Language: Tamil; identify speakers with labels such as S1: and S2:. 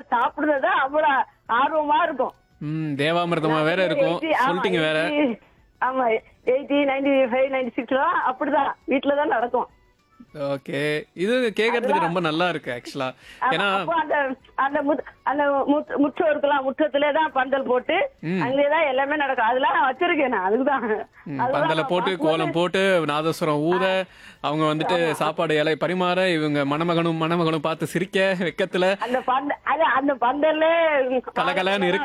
S1: சாப்பிடுறது அவ்வளவு ஆர்வமா இருக்கும்
S2: ம் தேவாமிர்தமா வேற இருக்கும்
S1: 80 ஆமா,
S2: சொல்லிட்டீங்க வேற
S1: 80 ஆமா எயிட்டி நைன்டி ஃபைவ் நைன்டி சிக்ஸ்லாம் அப்படிதான் வீட்டுல தான் நடக்கும்
S2: ஓகே இது கேக்குறதுக்கு ரொம்ப நல்லா இருக்கு ஆக்சுவலா
S1: ஆமா,
S2: ஏன்னா
S1: அப்போ அந்த அந்த முத்- அந்த முத்- முற்றம் இருக்கலாம் முற்றத்திலே தான் பந்தல் போட்டு அங்கேயே தான் எல்லாமே நடக்கும் அதெல்லாம் நான் வச்சிருக்கேன் நான் அதுக்குதான்
S2: ம்,
S1: அதுதான்
S2: பந்தல
S1: நான்
S2: போட்டு
S1: பார்க்கும்போது-
S2: கோலம் போட்டு நாதஸ்வரம் ஊத அவங்க வந்துட்டு சாப்பாடு இலை பரிமாற இவங்க மணமகனும் மணமகனும் பார்த்து சிரிக்க வெக்கத்துல
S1: அந்த பந்த அது அந்த பந்தல்ல
S2: கலகலன்னு இருக்கு